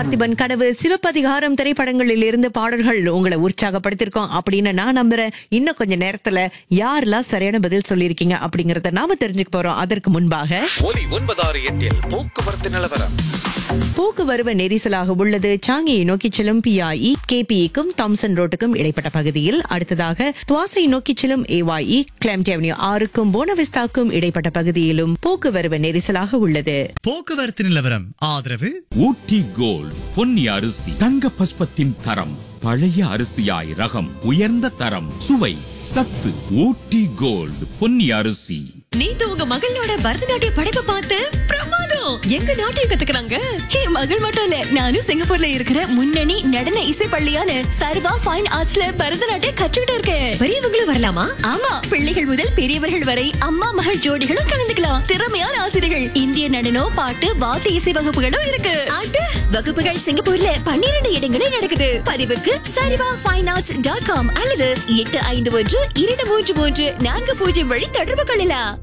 பார்த்திபன் கனவு சிவப்பதிகாரம் திரைப்படங்களில் இருந்து பாடல்கள் உங்களை உற்சாகப்படுத்திருக்கோம் அப்படின்னு நான் நம்புறேன் இன்னும் கொஞ்ச நேரத்துல யாரெல்லாம் சரியான பதில் சொல்லியிருக்கீங்க அப்படிங்கறத நாம தெரிஞ்சுக்க போறோம் அதற்கு முன்பாக ஒலி ஒன்பதாறு எட்டில் போக்குவரத்து நிலவரம் போக்குவரவு நெரிசலாக உள்ளது சாங்கியை நோக்கி செல்லும் பிஐஇ கேபிஇக்கும் தாம்சன் ரோட்டுக்கும் இடைப்பட்ட பகுதியில் அடுத்ததாக துவாசை நோக்கி செல்லும் ஏவாஇ கிளம்ட் அவென்யூ ஆறுக்கும் போனவிஸ்தாக்கும் இடைப்பட்ட பகுதியிலும் போக்குவரவு நெரிசலாக உள்ளது போக்குவரத்து நிலவரம் ஆதரவு ஊட்டி கோல்ட் பொன்னி அரிசி தங்க பஸ்பத்தின் தரம் பழைய அரிசியாய் ரகம் உயர்ந்த தரம் சுவை சத்து ஊட்டி கோல்ட் பொன்னி அரிசி நேத்து உங்க மகளோட பரதநாட்டிய படைப்பை பார்த்து பிரமாதம் எங்க நாட்டையும் கத்துக்கிறாங்க என் மகள் மட்டும் இல்ல நானும் சிங்கப்பூர்ல இருக்கிற முன்னணி நடன இசை பள்ளியான சர்வா ஃபைன் ஆர்ட்ஸ்ல பரதநாட்டியம் கற்றுக்கிட்டு இருக்கேன் பெரியவங்களும் வரலாமா ஆமா பிள்ளைகள் முதல் பெரியவர்கள் வரை அம்மா மகள் ஜோடிகளும் கலந்துக்கலாம் திறமையான ஆசிரியர்கள் இந்திய நடனம் பாட்டு வாத்திய இசை வகுப்புகளும் இருக்கு ஆட்டு வகுப்புகள் சிங்கப்பூர்ல பன்னிரண்டு இடங்களில் நடக்குது பதிவுக்கு சரிவா ஃபைன் ஆர்ட்ஸ் டாட் காம் அல்லது எட்டு ஐந்து ஒன்று இரண்டு மூன்று மூன்று நான்கு பூஜ்ஜியம் வழி தொடர்பு கொள்ளலாம்